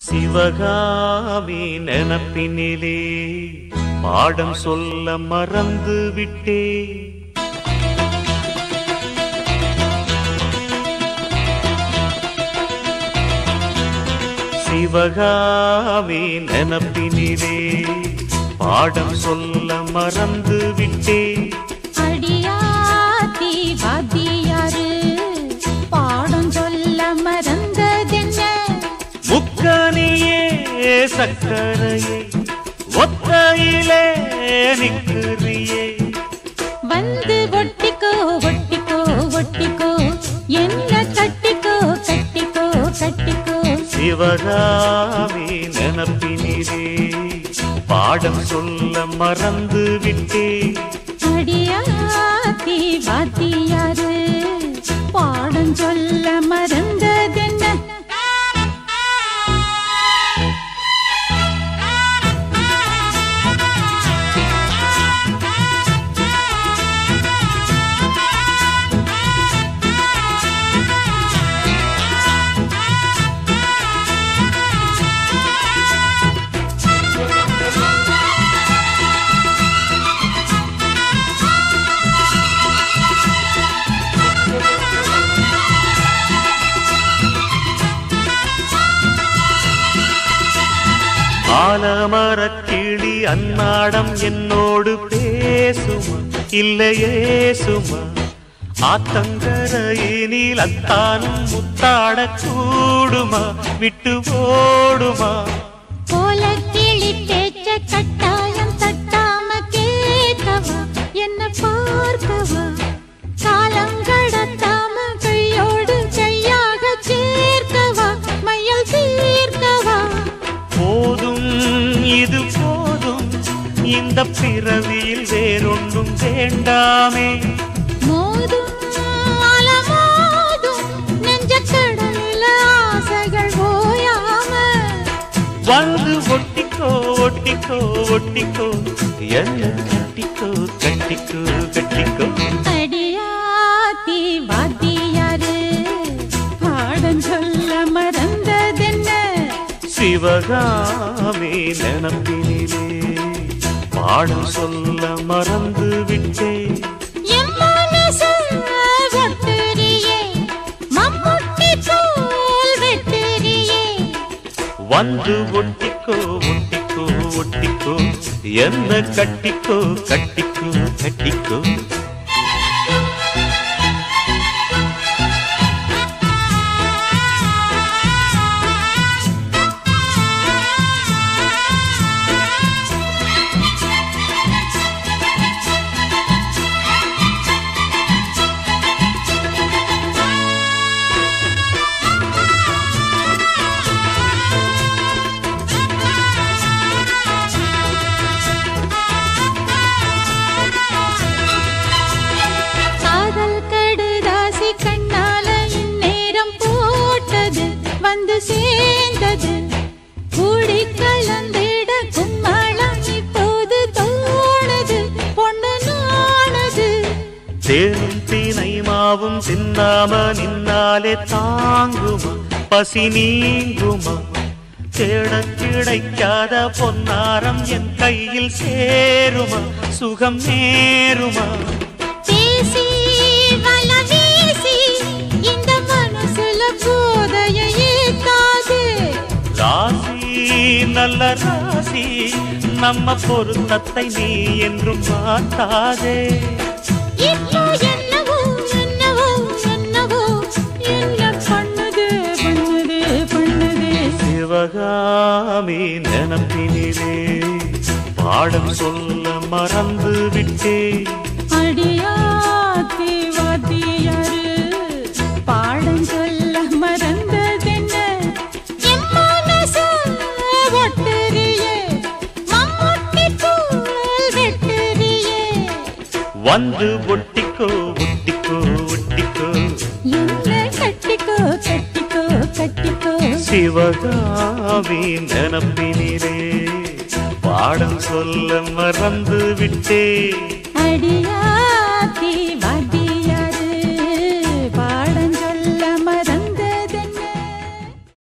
சிவகாமி நினப்பினிலே பாடம் சொல்ல மறந்து விட்டே சிவகாமி நினப்பினிலே பாடம் சொல்ல மறந்து விட்டே அடியாத்தி வாத்தியாரு பாடம் சொல்ல மறந்ததென்ன முக்கனியே சக்கரையே ஒத்தையிலே நிற்கிறியே வந்து ஒட்டிக்கோ ஒட்டிக்கோ ஒட்டிக்கோ என்ன கட்டிக்கோ கட்டிக்கோ கட்டிக்கோ சிவகாமி நினப்பினிலே பாடம் சொல்ல மறந்து விட்டே அடியாத்தி வாத்தியாரு பாடம் சொல்ல மறந்ததென்ன ஆலமரக் கிளி அன்னாடம் என்னோடு பேசுமா இல்லையே சுமா ஆத்தங்கரையினில் அத்தானும் முத்தாட கூடுமா விட்டு ஓடுமா போல கிளி பேச்ச கட்டாயம் தட்டாம கேட்கவா என்ன பார்க்கவா காலம் கடத்தாம கையோடு கையாக சேர்க்கவா மையல் தீர்க்கவா போதும் இது போதும் இந்த பிறவியில் வேறொன்றும் வேண்டாமே மோதும் அலமோதும் நெஞ்ச கடலில் ஆசைகள் ஓயாம வந்து ஒட்டிக்கோ ஒட்டிக்கோ ஒட்டிக்கோ என்ன கட்டிக்கோ கட்டிக்கோ கட்டிக்கோ அடியாத்தி வாத்தியாரு பாடம் சொல்ல மறந்ததென்ன சிவகாமி நினப்பினிலே பாடம் சொல்ல மறந்து விட்டே என் மனசு ஒட்டுறியே, மம்முட்டி போல் வெட்டுறியே. வந்து ஒட்டிக்கோ ஒட்டிக்கோ ஒட்டிக்கோ என்ன கட்டிக்கோ கட்டிக்கோ கட்டிக்கோ காதல் கடுதாசி கண்ணால இந்நேரம் போட்டது வந்து சேர்ந்தது கூடி கலந்திட கும்மளம் இப்போது தோணுது பொண்ணு நானது தேனும் தீனை மாவும் தின்னாம நின்னாலே தாங்குமா பசி நீங்குமா தேட கிடைக்காத பொன்னாரம் என் கையில் சேருமா சுகம் நேருமா பேசி வல வீசி இந்த மனசுல போதைய ஏத்தாது ராசி நல்ல ராசி நம்ம பொருத்தத்தை நீ என்றும் மாட்டாதே இப்போ என்னவோ என்னவோ என்னவோ என்ன பண்ணுது பண்ணுது பண்ணுது சிவகாமி நினப்பினிலே பாடம் சொல்ல மறந்து விட்டே அடியாத்தி வாத்தியாரு பாடம் சொல்ல மறந்ததென்ன என் மனசு ஒட்டுறியே மம்முட்டி போல் வெட்டுறியே வந்து ஒட்டிக்கோ ஒட்டிக்கோ ஒட்டிக்கோ என்ன கட்டிக்கோ கட்டிக்கோ கட்டிக்கோ சிவகாமி நினப்பினிலே பாடம் சொல்ல மறந்து விட்டே அடியா